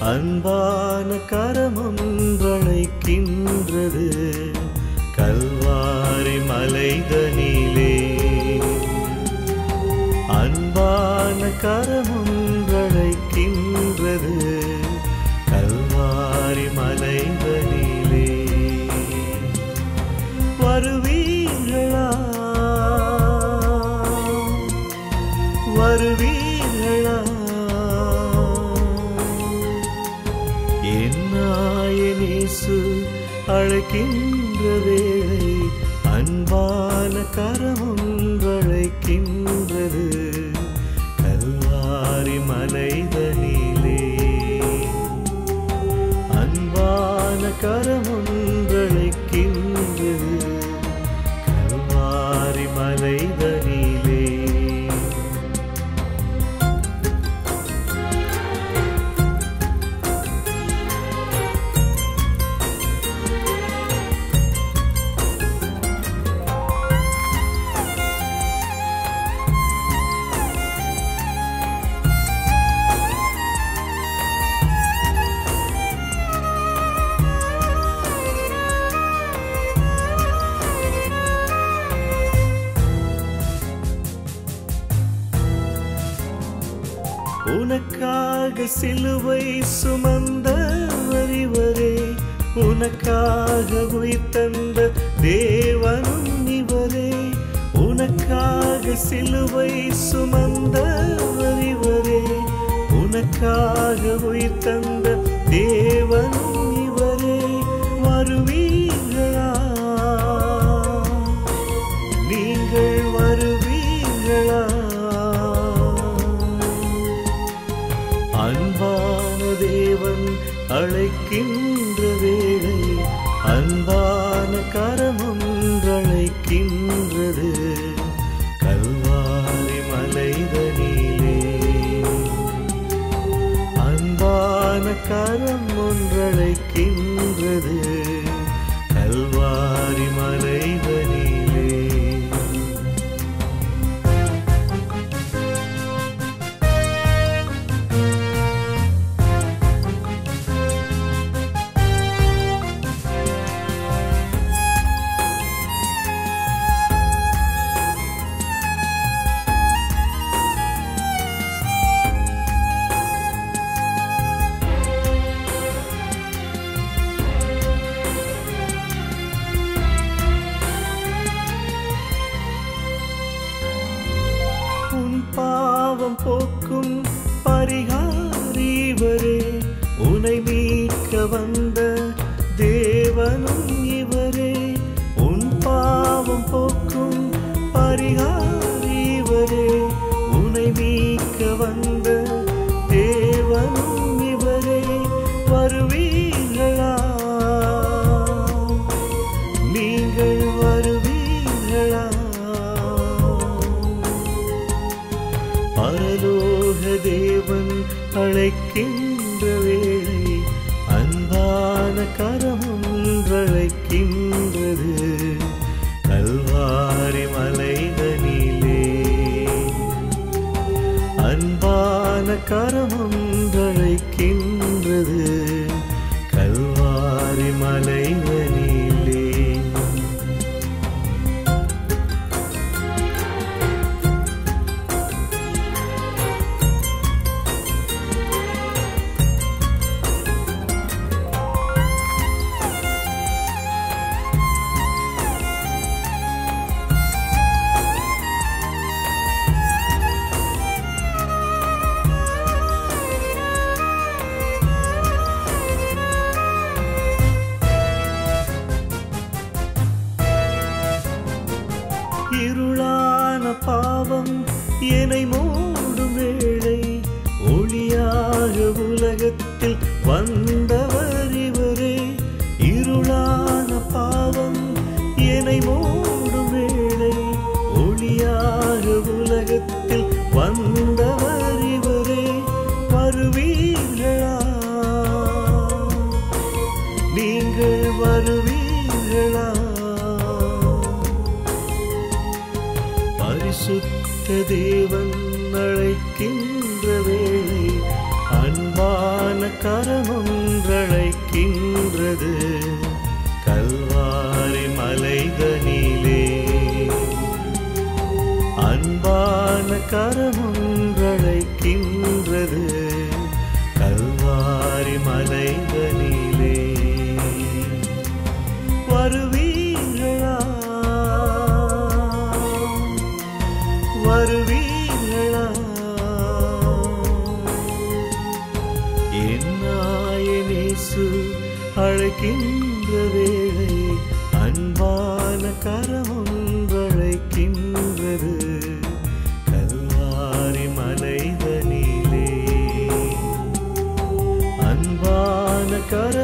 அன்பான கரமொன்றழைக்கின்றது கல்வாரி மலைதனிலே அன்பான கரமொன்றழைக்கின்றது கல்வாரி மலைதனிலே வருவீர்களா வருவீர்களா என்னாயனேசு அழைக்கின்ற வேளை அன்பான கரமொன்றழைக்கின்றது கல்வாரி மலைதனிலே அன்பான கரமொன்றழைக்கின்றது கல்வாரி மலைதனிலே உனக்காக சிலுவை சுமந்த வரிவரே உனக்காக உயிர் தந்த தேவனும் இவரே உனக்காக சிலுவை சுமந்த வரிவரே உனக்காக உயிர் தந்த தேவனும் இவரே வருவீர்களா நீங்கள் வருவீர்களா அன்பான தேவன் அழைக்கின்ற வேளை அன்பான கரமொன்றழைக்கின்றது கல்வாரி மலைதனிலே அன்பான கரம் ஒன்றழைக்கின்றது கல்வாரி மலைதனிலே உன் பாவம் போக்கும் பரிகாரிவரே உனை மீட்க வந்த தேவனும் இவரே உன் பாவம் போக்கும் பரிகாரிவரே உனை மீட்க வந்த தேவனும் இவரே வருவீர்களா நீங்கள் வருவீர்களா பரலோக தேவன் அழைக்கின்ற வேளை அன்பான கரமொன்றழைக்கின்றது கல்வாரி மலைதனிலே அன்பான கரமொன்றழைக்கின்றது கல்வாரி மலைதனிலே இருளான பாவம் என்னை மூடும் வேளை ஒளியாக உலகத்தில் வந்தவர் இவரே இருளான பாவம் என்னை மூடும் வேளை ஒளியாக உலகத்தில் வந்தவர் இவரே வருவீர்களா நீங்கள் வருவீர்களா பரிசுத்த தேவன் அழைக்கின்ற வேளை அன்பான அன்பான கரமொன்றழைக்கின்றது கல்வாரி மலைதனிலே அன்பான கரமொன்றழைக்கின்றது கல்வாரி மலைதனிலே வருவீர்களா வருவீர்களா என்னாயனேசு அழைக்கின்ற வேளை அன்பான கரமொன்றழைக்கின்றது கல்வாரி மலைதனிலே அன்பான கர